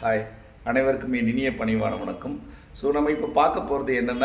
Hi அனைவருக்கும் என் இனிய பணிவான வணக்கம் ஸோ நம்ம இப்போ பார்க்க போகிறது என்னென்னா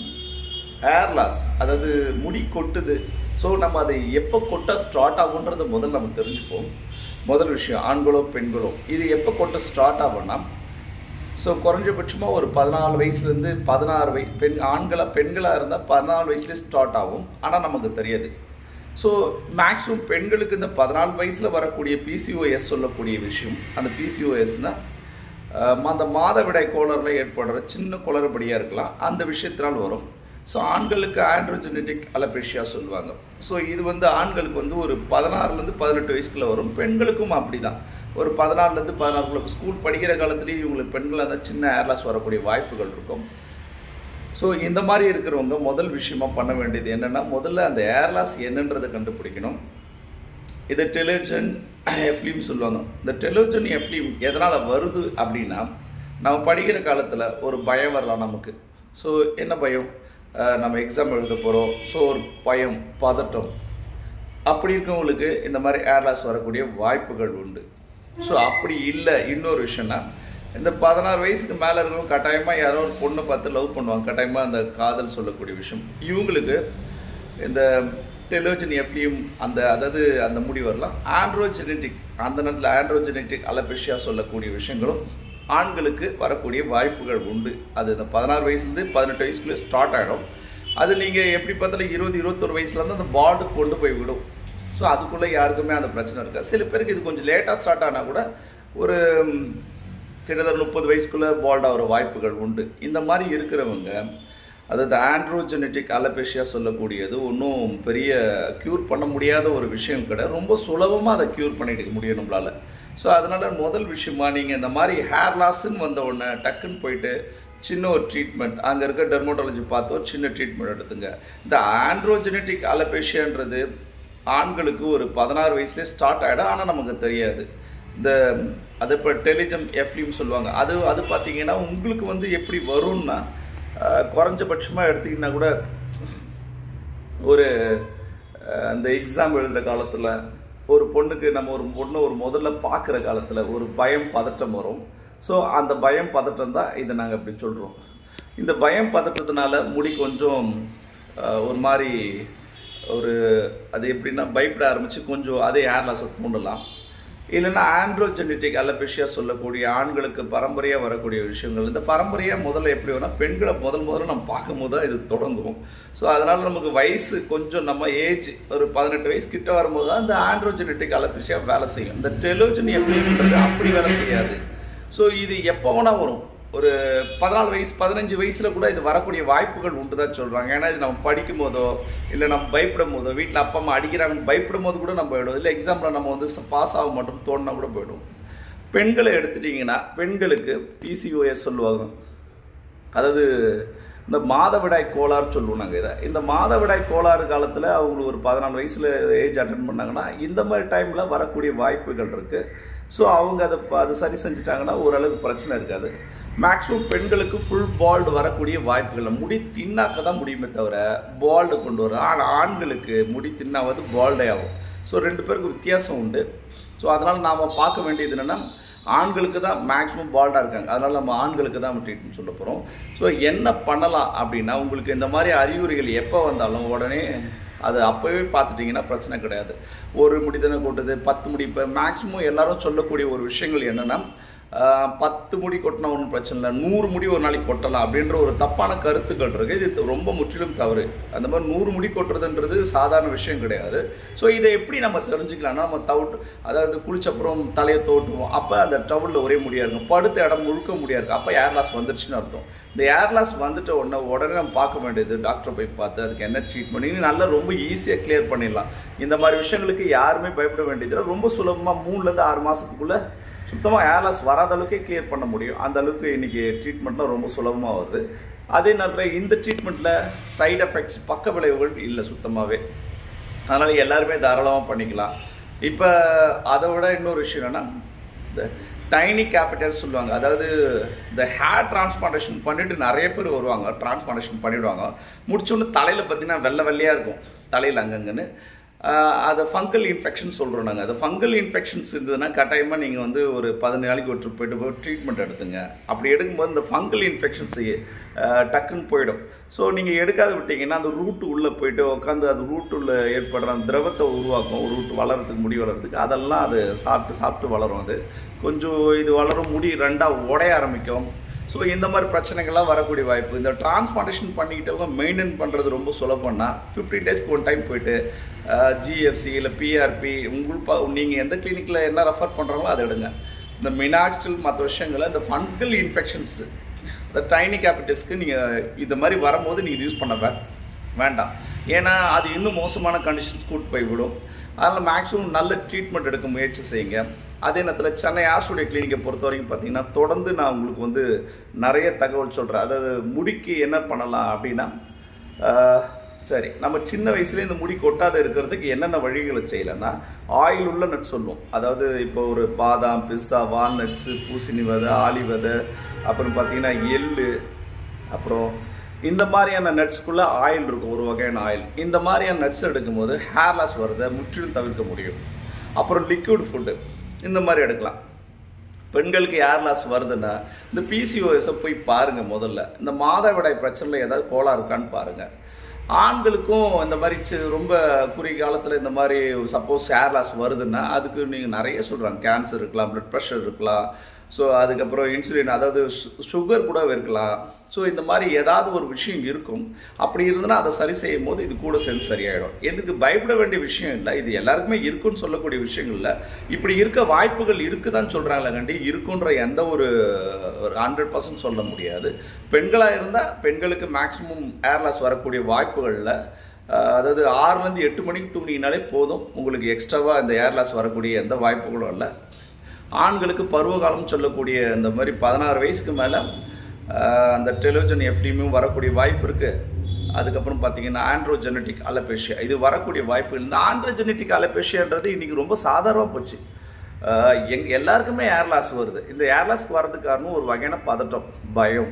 ஹேர் லாஸ் அதாவது முடி கொட்டுது ஸோ நம்ம அதை எப்போ கொட்ட ஸ்டார்ட் ஆகுன்றதை முதல்ல நம்ம தெரிஞ்சுப்போம் முதல் விஷயம் ஆண்களோ பெண்களோ இது எப்போ கொட்ட ஸ்டார்ட் ஆகும்னா ஸோ குறைஞ்சபட்சமாக ஒரு பதினாலு வயசுலேருந்து பதினாறு வய பெண் ஆண்களாக பெண்களாக இருந்தால் பதினாலு வயசுலேயே ஸ்டார்ட் ஆகும் ஆனால் நமக்கு தெரியாது ஸோ மேக்ஸிமம் பெண்களுக்கு இந்த பதினாலு வயசில் வரக்கூடிய பிசிஓஎஸ் சொல்லக்கூடிய விஷயம் அந்த பிசிஓஎஸ்னால் அந்த மாதவிடாய் கோளரில் ஏற்படுற சின்ன குளறுபடியாக இருக்கலாம் அந்த விஷயத்தினால் வரும் ஸோ ஆண்களுக்கு ஆண்ட்ரோஜெனட்டிக் அலபேஷியா சொல்லுவாங்க ஸோ இது வந்து ஆண்களுக்கு வந்து ஒரு பதினாறுலேருந்து பதினெட்டு வயசுக்குள்ள வரும் பெண்களுக்கும் அப்படி தான் ஒரு பதினாறுலேருந்து பதினாறுக்குள்ள ஸ்கூல் படிக்கிற காலத்துலேயும் இவங்களுக்கு பெண்களாக தான் சின்ன ஏர்லாஸ் வரக்கூடிய வாய்ப்புகள் இருக்கும் ஸோ இந்த மாதிரி இருக்கிறவங்க முதல் விஷயமா பண்ண வேண்டியது என்னென்னா முதல்ல அந்த ஏர்லாஸ் என்னன்றதை கண்டுபிடிக்கணும் இதை டெலிவிஷன் எஃப்லிம் சொல்லுவாங்க இந்த டெலிவிஷன் எஃப்லிம் எதனால் வருது அப்படின்னா நம்ம படிக்கிற காலத்தில் ஒரு பயம் வரலாம் நமக்கு ஸோ என்ன பயம் அஹ் நம்ம எக்ஸாம் எழுத போகிறோம் ஸோ ஒரு பயம் பதட்டம் அப்படி இருக்கவங்களுக்கு இந்த மாதிரி ஏர்லாஸ் வரக்கூடிய வாய்ப்புகள் உண்டு ஸோ அப்படி இல்லை இன்னொரு விஷயம்னா இந்த பதினாறு வயசுக்கு மேலே இருக்கிறவங்க கட்டாயமாக யாரோ ஒரு பொண்ணை பார்த்து லவ் பண்ணுவாங்க கட்டாயமாக அந்த காதல் சொல்லக்கூடிய விஷயம் இவங்களுக்கு இந்த டெலிவிஷன் எஃப்லியும் அந்த அதாவது அந்த முடி வரலாம் ஆண்ட்ரோஜெனட்டிக் அந்த நேரத்தில் ஆண்ட்ரோஜெனட்டிக் அலபெஷியா சொல்லக்கூடிய விஷயங்களும் ஆண்களுக்கு வரக்கூடிய வாய்ப்புகள் உண்டு அது இந்த பதினாறு வயசுலேருந்து பதினெட்டு வயசுக்குள்ளே ஸ்டார்ட் ஆகிடும் அது நீங்கள் எப்படி பார்த்தாலும் இருபது இருபத்தொரு வயசுலேருந்து அந்த பால்டு கொண்டு போய் விடும் ஸோ அதுக்குள்ளே யாருக்குமே அந்த பிரச்சனை இருக்காது சில பேருக்கு இது கொஞ்சம் லேட்டாக ஸ்டார்ட் ஆனால் கூட ஒரு ம், கிட்டத்தட்ட முப்பது வயசுக்குள்ளே பால்ட் ஆகிற வாய்ப்புகள் உண்டு இந்த மாதிரி இருக்கிறவங்க அதாவது ஆண்ட்ரோஜெனட்டிக் அலபேஷியா சொல்லக்கூடியது ஒன்றும் பெரிய க்யூர் பண்ண முடியாத ஒரு விஷயம் கிடையாது ரொம்ப சுலபமாக அதை க்யூர் பண்ணிட்டு முடியும் நம்மளால ஸோ அதனால முதல் விஷயமா நீங்கள் இந்த மாதிரி ஹேர் லாஸ்ன்னு வந்த உடனே டக்குன்னு போயிட்டு சின்ன ஒரு ட்ரீட்மெண்ட் அங்கே இருக்க டெர்மோட்டாலஜி பார்த்து ஒரு சின்ன ட்ரீட்மெண்ட் எடுத்துங்க இந்த ஆண்ட்ரோஜெனட்டிக் அலபேஷியான்றது ஆண்களுக்கு ஒரு பதினாறு வயசுலேயே ஸ்டார்ட் ஆகிடும் ஆனால் நமக்கு தெரியாது இந்த அது இப்போ டெலிஜம் எஃப்லிம் சொல்லுவாங்க அது அது பார்த்தீங்கன்னா உங்களுக்கு வந்து எப்படி வரும்னா அஹ், குறைஞ்சபட்சமாக எடுத்தீங்கன்னா கூட ஒரு அஹ், அந்த எக்ஸாம் எழுதுகிற காலத்தில் ஒரு பொண்ணுக்கு நம்ம ஒரு பொண்ணை ஒரு முதல்ல பார்க்குற காலத்தில் ஒரு பயம் பதட்டம் வரும் ஸோ அந்த பயம் பதட்டம் தான் இதை நாங்கள் அப்படி சொல்கிறோம் இந்த பயம் பதட்டத்தினால முடி கொஞ்சம் அஹ், ஒரு மாதிரி ஒரு அது எப்படின்னா பயப்பட ஆரம்பித்து கொஞ்சம் அதே ஏர்லாஸை தூண்டலாம் இல்லைன்னா ஆண்ட்ரோஜெனட்டிக் அலபேஷியா சொல்லக்கூடிய ஆண்களுக்கு பரம்பரையாக வரக்கூடிய விஷயங்கள் இந்த பரம்பரையாக முதல்ல எப்படி வேணால் பெண்களை முதல் முதல்ல நம்ம பார்க்கும்போது தான் இது தொடங்கும் ஸோ அதனால் நமக்கு வயசு கொஞ்சம் நம்ம ஏஜ் ஒரு பதினெட்டு வயசு கிட்ட வரும்போது தான் இந்த ஆண்ட்ரோஜெனட்டிக் அலபேஷியா வேலை செய்யும் இந்த டெலிவிஷன் எப்படின்றது அப்படி வேலை செய்யாது ஸோ இது எப்போ வேணால் வரும் ஒரு பதினாலு வயசு பதினஞ்சு வயசுல கூட இது வரக்கூடிய வாய்ப்புகள் உண்டு தான் சொல்றாங்க ஏன்னா இது நம்ம படிக்கும் போதோ இல்லை நம்ம பயப்படும் போதோ வீட்டில் அப்பா அம்மா அடிக்கிறாங்கன்னு பயப்படும் போது கூட நம்ம போயிடும் இல்லை எக்ஸாம்பிள் நம்ம வந்து பாஸ் ஆக மாட்டோம் தோணுனா கூட போயிடும் பெண்களை எடுத்துட்டீங்கன்னா பெண்களுக்கு பிசிஓஎஸ் சொல்லுவாங்க அதாவது இந்த மாதவிடாய் கோளாறு சொல்லுவோம் நாங்கள் இதை இந்த மாதவிடாய் கோளாறு காலத்தில் அவங்களுக்கு ஒரு பதினாலு வயசில் ஏஜ் அட்டன் பண்ணாங்கன்னா இந்த மாதிரி டைமில் வரக்கூடிய வாய்ப்புகள் இருக்குது ஸோ அவங்க அதை ப- அதை சரி செஞ்சுட்டாங்கன்னா ஓரளவுக்கு பிரச்சனை இருக்காது மேக்ஸிமம் பெண்களுக்கு ஃபுல் பால்டு வரக்கூடிய வாய்ப்புகள் இல்லை. முடி தின்னாக்க தான் முடியுமே தவிர பால்டு கொண்டு வரும் ஆனால் ஆண்களுக்கு முடி தின்னாவது பால்டே ஆகும் ஸோ ரெண்டு பேருக்கு வித்தியாசம் உண்டு ஸோ அதனால் நாம் பார்க்க வேண்டியது என்னென்னா ஆண்களுக்கு தான் மேக்ஸிமம் பால்டாக இருக்காங்க அதனால் நம்ம ஆண்களுக்கு தான் ட்ரீட்மெண்ட் சொல்ல போகிறோம் ஸோ என்ன பண்ணலாம் அப்படின்னா உங்களுக்கு இந்த மாதிரி அறிகுறிகள் எப்போ வந்தாலும் உடனே அது அப்போவே பார்த்துட்டிங்கன்னா பிரச்சனை கிடையாது ஒரு முடி தானே கொட்டுது பத்து முடி இப்போ மேக்ஸிமம் எல்லாரும் சொல்லக்கூடிய ஒரு விஷயங்கள் என்னென்னா ஆஹ், பத்து முடி கொட்டினா ஒன்றும் பிரச்சனை இல்லை நூறு முடி ஒரு நாளைக்கு கொட்டலாம் அப்படின்ற ஒரு தப்பான கருத்துக்கள் இருக்குது இது ரொம்ப முற்றிலும் தவறு அந்த மாதிரி நூறு முடி கொட்டுறதுன்றது சாதாரண விஷயம் கிடையாது ஸோ இதை எப்படி நம்ம தெரிஞ்சுக்கலாம்னா நம்ம தவுட் அதாவது குளிச்சப்புறம் தலையை தோட்டுவோம் அப்போ அந்த டவுலில் ஒரே முடியா இருக்கும் படுத்த இடம் முழுக்க முடியா இருக்கும் அப்போ ஏர்லாஸ் வந்துருச்சுன்னு அர்த்தம் இந்த ஏர்லாஸ் வந்துட்ட உடனே உடனே நம்ம பார்க்க வேண்டியது டாக்டரை போய் பார்த்து அதுக்கு என்ன ட்ரீட்மெண்ட் இன்னும் நல்லா ரொம்ப ஈஸியாக கிளியர் பண்ணிடலாம் இந்த மாதிரி விஷயங்களுக்கு யாருமே பயப்பட வேண்டியது ரொம்ப சுலபமாக மூணுலேருந்து ஆறு மாதத்துக்குள்ளே சுத்தமாக ஏர்லாஸ் வராத அளவுக்கே கிளியர் பண்ண முடியும் அந்த அளவுக்கு இன்னைக்கு ட்ரீட்மெண்ட்லாம் ரொம்ப சுலபமாக வருது அதே நேரத்தில் இந்த ட்ரீட்மெண்ட்டில் சைடு எஃபெக்ட்ஸ் பக்க விளைவுகள் இல்லை சுத்தமாகவே அதனால் எல்லாருமே தாராளமாக பண்ணிக்கலாம் இப்போ அதை விட இன்னொரு விஷயம் என்னன்னா இந்த டைனி கேபிட்டல் சொல்லுவாங்க அதாவது இந்த ஹேர் டிரான்ஸ்பிளான்டேஷன் பண்ணிட்டு நிறைய பேர் வருவாங்க டிரான்ஸ்பிளான்டேஷன் பண்ணிடுவாங்க முடிச்சோன்னு தலையில் பார்த்தீங்கன்னா வெள்ளை வெள்ளையாக இருக்கும் தலையில் அங்கங்கன்னு ஆஹ் அது ஃபங்கல் இன்ஃபெக்ஷன் சொல்கிறோம் நாங்கள் அது ஃபங்கல் இன்ஃபெக்ஷன்ஸ் இருந்ததுன்னா கட்டாயமாக நீங்கள் வந்து ஒரு பதினஞ்சு நாளைக்கு ஒரு ட்ரிப் போயிட்டு போய் ட்ரீட்மெண்ட் எடுத்துங்க அப்படி எடுக்கும்போது இந்த ஃபங்கல் இன்ஃபெக்ஷன்ஸ் டக்குன்னு போயிடும் ஸோ நீங்கள் எடுக்காத விட்டீங்கன்னா அந்த ரூட்டு உள்ளே போயிட்டு உட்காந்து அது ரூட் உள்ள ஏற்படுற அந்த திரவத்தை உருவாக்கும் ரூட் வளர்கிறதுக்கு முடி வளர்கிறதுக்கு அதெல்லாம் அது சாப்பிட்டு சாப்பிட்டு வளரும் அது கொஞ்சம் இது வளரும் முடி ரெண்டாக உடைய ஆரம்பிக்கும் ஸோ இந்த மாதிரி பிரச்சனைகள்லாம் வரக்கூடிய வாய்ப்பு இந்த டிரான்ஸ்பிளான்டேஷன் பண்ணிக்கிட்டவங்க மெயின்டைன் பண்ணுறது ரொம்ப சுலபம்னா ஃபிஃப்டீன் டேஸ்க்கு ஒன் டைம் போயிட்டு ஜிஎஃப்சி இல்லை பிஆர்பி உங்களுக்கு நீங்கள் எந்த கிளினிக்கில் என்ன ரெஃபர் பண்ணுறாங்களோ அதை எடுங்க இந்த மினாக்ஸ்டில் மற்ற விஷயங்களை இந்த ஃபங்கல் இன்ஃபெக்ஷன்ஸ் இந்த டைனி கேபிட்டஸ்க்கு நீங்கள் இந்த மாதிரி வரும்போது நீங்கள் யூஸ் பண்ண வே- வேண்டாம் ஏன்னா அது இன்னும் மோசமான கண்டிஷன்ஸ் கூட்டு போய்விடும் அதனால் மேக்ஸிமம் நல்ல ட்ரீட்மெண்ட் எடுக்க முயற்சி செய்யுங்க அதே நேரத்தில் சென்னை ஆஸ்டுடைய கிளினிக்கை பொறுத்த வரைக்கும் பார்த்தீங்கன்னா தொடர்ந்து நான் உங்களுக்கு வந்து நிறைய தகவல் சொல்கிறேன் அதாவது முடிக்கு என்ன பண்ணலாம் அப்படின்னா ஆஹ், சரி நம்ம சின்ன வயசுல இந்த முடி கொட்டாத இருக்கிறதுக்கு என்னென்ன வழிகளை செய்யலைன்னா ஆயில் உள்ள நட்ஸ் சொல்லுவோம் அதாவது இப்போ ஒரு பாதாம் பிஸ்ஸா வால்நட்ஸு பூசணி விதை ஆலி விதை அப்புறம் பார்த்தீங்கன்னா எள்ளு அப்புறம் இந்த மாதிரியான நட்ஸ்க்குள்ள ஆயில் இருக்கும் ஒரு வகையான ஆயில் இந்த மாதிரியான நட்ஸ் எடுக்கும்போது ஹேர் லாஸ் வரதை முற்றிலும் தவிர்க்க முடியும் அப்புறம் லிக்விட் ஃபுட்டு இந்த மாதிரி எடுக்கலாம் பெண்களுக்கு ஏர் லாஸ் வருதுன்னா இந்த பிசிஓஎஸை போய் பாருங்க முதல்ல இந்த மாதவிடாய் பிரச்சனையில் ஏதாவது கோளாறு இருக்கான்னு பாருங்க ஆண்களுக்கும் இந்த மாதிரி சி- ரொம்ப குறுகிய காலத்தில் இந்த மாதிரி சப்போஸ் ஏர் லாஸ் வருதுன்னா அதுக்கு நீங்கள் நிறைய சொல்கிறாங்க கேன்சர் இருக்கலாம் பிளட் ப்ரெஷர் இருக்கலாம் ஸோ அதுக்கப்புறம் இன்சுலின் அதாவது சுகர் கூட இருக்கலாம் ஸோ இந்த மாதிரி ஏதாவது ஒரு விஷயம் இருக்கும் அப்படி இருந்ததுன்னா அதை சரி செய்யும் போது இது கூட சேர்ந்து சரியாயிடும் எதுக்கு பயப்பட வேண்டிய விஷயம் இல்லை இது எல்லாருக்குமே இருக்குன்னு சொல்லக்கூடிய விஷயங்கள் இல்லை இப்படி இருக்க வாய்ப்புகள் இருக்குதான்னு சொல்கிறாங்களே கண்டி இருக்குன்ற எந்த ஒரு ஒரு ஹண்ட்ரட் பர்சன்ட் சொல்ல முடியாது பெண்களாக இருந்தால் பெண்களுக்கு மேக்ஸிமம் ஏர்லாஸ் வரக்கூடிய வாய்ப்புகளில் ஆஹ் அதாவது ஆறுலேருந்து எட்டு மணிக்கு தூங்கினாலே போதும் உங்களுக்கு எக்ஸ்ட்ராவாக இந்த ஏர்லாஸ் வரக்கூடிய எந்த வாய்ப்புகளும் இல்லை ஆண்களுக்கு பருவகாலம் சொல்லக்கூடிய இந்த மாதிரி பதினாறு வயசுக்கு மேலே அந்த டெலிவிஷன் எஃப்டிமும் வரக்கூடிய வாய்ப்பு இருக்குது அதுக்கப்புறம் பார்த்தீங்கன்னா ஆண்ட்ரோஜெனட்டிக் அலபேஷியா இது வரக்கூடிய வாய்ப்பு இந்த ஆண்ட்ரோஜெனட்டிக் அலபேஷியான்றது இன்னைக்கு ரொம்ப சாதாரணமாக போச்சு ஆஹ் எங் எல்லாருக்குமே ஏர்லாஸ் வருது இந்த ஏர்லாஸ்க்கு வர்றதுக்கு காரணம் ஒரு வகையான பதட்டம் பயம்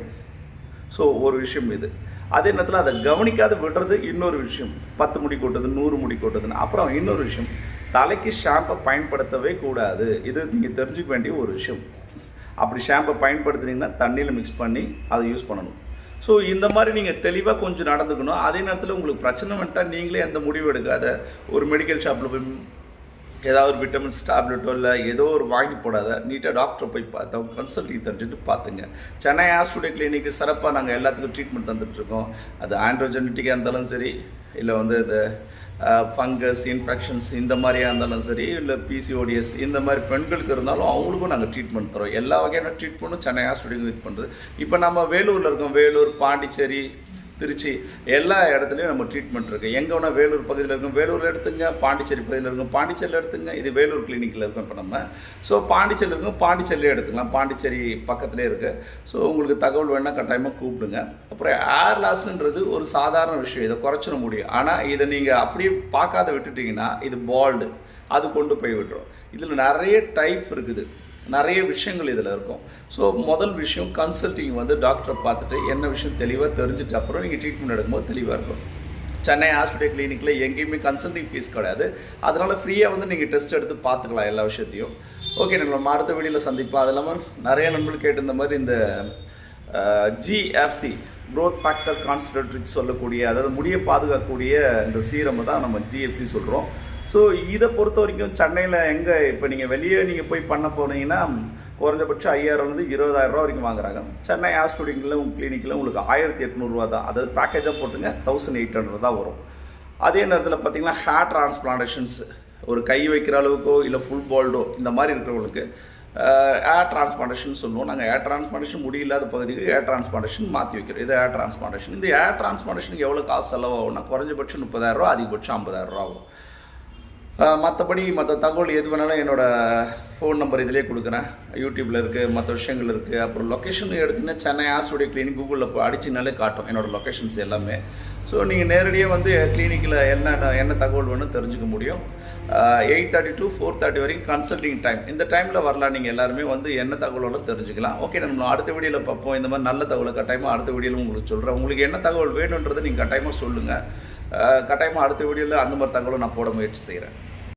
ஸோ ஒரு விஷயம் இது அதே நேரத்தில் அதை கவனிக்காத விடுறது இன்னொரு விஷயம் பத்து முடி கொட்டுது நூறு முடி கொட்டுதுன்னு அப்புறம் இன்னொரு விஷயம் தலைக்கு ஷாம்பை பயன்படுத்தவே கூடாது இது நீங்கள் தெரிஞ்சுக்க வேண்டிய ஒரு விஷயம் அப்படி ஷாம்பை பயன்படுத்துனீங்கன்னா தண்ணியில் மிக்ஸ் பண்ணி அதை யூஸ் பண்ணணும் ஸோ இந்த மாதிரி நீங்கள் தெளிவாக கொஞ்சம் நடந்துக்கணும் அதே நேரத்தில் உங்களுக்கு பிரச்சனை வந்துட்டா நீங்களே எந்த முடிவு எடுக்காத ஒரு மெடிக்கல் ஷாப்பில் போய் ஏதாவது ஒரு விட்டமின்ஸ் டேப்லெட்டோ இல்லை ஏதோ ஒரு வாங்கி போடாத நீட்டாக டாக்டரை போய் பார்த்தோம் கன்சல்டிங் தந்துட்டு பார்த்துங்க சென்னை ஆஸ்டுடே கிளினிக்கு சிறப்பாக நாங்கள் எல்லாத்துக்கும் ட்ரீட்மெண்ட் தந்துட்டுருக்கோம் அது ஆண்ட்ரோஜெனட்டிக்காக இருந்தாலும் சரி இல்லை வந்து இந்த ஃபங்கஸ் இன்ஃபெக்ஷன்ஸ் இந்த மாதிரியாக இருந்தாலும் சரி இல்லை பிசிஓடிஎஸ் இந்த மாதிரி பெண்களுக்கு இருந்தாலும் அவங்களுக்கும் நாங்கள் ட்ரீட்மெண்ட் தரோம் எல்லா வகையான ட்ரீட்மெண்ட்டும் சென்னை ஆஸ்டுடியும் இது பண்ணுறது இப்போ நம்ம வேலூரில் இருக்கோம் வேலூர் பாண்டிச்சேரி திருச்சி எல்லா இடத்துலையும் நம்ம ட்ரீட்மெண்ட் இருக்குது எங்கே வேணால் வேலூர் பகுதியில் இருக்கும் வேலூரில் எடுத்துங்க பாண்டிச்சேரி பகுதியில் இருக்கும் பாண்டிச்சேரியில் எடுத்துங்க இது வேலூர் கிளினிக்கில் இருக்கும் இப்போ நம்ம ஸோ பாண்டிச்சேரியில் இருக்கும் பாண்டிச்சேரியிலே எடுத்துக்கலாம் பாண்டிச்சேரி பக்கத்துலேயே இருக்குது ஸோ உங்களுக்கு தகவல் வேணால் கட்டாயமாக கூப்பிடுங்க அப்புறம் ஏர் லாஸ்ன்றது ஒரு சாதாரண விஷயம் இதை குறைச்சிட முடியும் ஆனால் இதை நீங்கள் அப்படியே பார்க்காத விட்டுட்டீங்கன்னா இது பால்டு அது கொண்டு போய் விட்டுரும் இதில் நிறைய டைப் இருக்குது நிறைய விஷயங்கள் இதில் இருக்கும் ஸோ முதல் விஷயம் கன்சல்ட்டிங் வந்து டாக்டரை பார்த்துட்டு என்ன விஷயம் தெளிவாக தெரிஞ்சுட்டு அப்புறம் நீங்கள் ட்ரீட்மெண்ட் எடுக்கும்போது தெளிவாக இருக்கும் சென்னை ஹாஸ்பிட்டல் கிளினிக்கில் எங்கேயுமே கன்சல்டிங் ஃபீஸ் கிடையாது அதனால் ஃப்ரீயாக வந்து நீங்கள் டெஸ்ட் எடுத்து பார்த்துக்கலாம் எல்லா விஷயத்தையும் ஓகே நம்ம அடுத்த வீடியோவில் சந்திப்போம் அது இல்லாமல் நிறைய நண்பர்கள் கேட்டிருந்த மாதிரி இந்த ஜிஎஃப்சி growth ஃபேக்டர் கான்சன்ட்ரேட் சொல்லக்கூடிய அதாவது முடியை பாதுகாக்கக்கூடிய இந்த சீரமை தான் நம்ம ஜிஎஃப்சி சொல்கிறோம் ஸோ இதை பொறுத்த வரைக்கும் சென்னையில் எங்கே இப்போ நீங்கள் வெளியே நீங்கள் போய் பண்ண போனீங்கன்னா குறைஞ்சபட்சம் ஐயாயிரம்லேருந்து இருபதாயிரம் ரூபா வரைக்கும் வாங்குறாங்க சென்னை ஹாஸ்பிட்டலில் உங்கள் கிளினிக்கில் உங்களுக்கு ஆயிரத்தி எட்நூறுரூவா தான் அதாவது பேக்கேஜாக போட்டுங்க தௌசண்ட் எயிட் ஹண்ட்ரட் தான் வரும் அதே நேரத்தில் பார்த்தீங்கன்னா ஹேர் டிரான்ஸ்பிளான்டேஷன்ஸ் ஒரு கை வைக்கிற அளவுக்கோ இல்லை ஃபுல் பால்டோ இந்த மாதிரி இருக்கிறவங்களுக்கு ஏர் டிரான்ஸ்பிளான்டேஷன் சொல்லுவோம் நாங்கள் ஏர் டிரான்ஸ்பிளான்டேஷன் முடியில்லாத பகுதிக்கு ஏர் டிரான்ஸ்பிளான்டேஷன் மாற்றி வைக்கிறோம் இது ஏர் டிரான்ஸ்பிளான்டேஷன் இந்த ஏர் டிரான்ஸ்பிளான்டேஷனுக்கு எவ்வளோ காசு செலவாகும்னா குறைஞ்சபட்சம் முப்பதாயிரம் ரூபா அதிகபட்சம் ஐம்பதாயிரம் ரூபா ஆகும் மற்றபடி மற்ற தகவல் எது வேணாலும் என்னோட ஃபோன் நம்பர் இதிலே கொடுக்குறேன் யூடியூப்பில் இருக்குது மற்ற விஷயங்கள் இருக்குது அப்புறம் லொக்கேஷன் எடுத்தீங்கன்னா சென்னை ஆஸ்டுடைய கிளினிக் கூகுளில் போய் அடிச்சினாலே காட்டும் என்னோட லொக்கேஷன்ஸ் எல்லாமே ஸோ நீங்கள் நேரடியாக வந்து கிளினிக்கில் என்ன என்ன தகவல் வேணும் தெரிஞ்சுக்க முடியும் eight thirty to four thirty வரைக்கும் கன்சல்டிங் டைம் இந்த டைமில் வரலாம் நீங்கள் எல்லாருமே வந்து என்ன தகவலோட தெரிஞ்சுக்கலாம் ஓகே நம்ம அடுத்த வீடியோவில் பார்ப்போம் இந்த மாதிரி நல்ல தகவலை கட்டாயமாக அடுத்த வீடியோவில் உங்களுக்கு சொல்கிறேன் உங்களுக்கு என்ன தகவல் வேணுன்றதை நீங்கள் கட்டாயமாக சொல்லுங்கள் கட்டாயமாக அடுத்த வீடியோவில் அந்த மாதிரி தகவலும் நான் போட முயற்சி செய்கிறேன்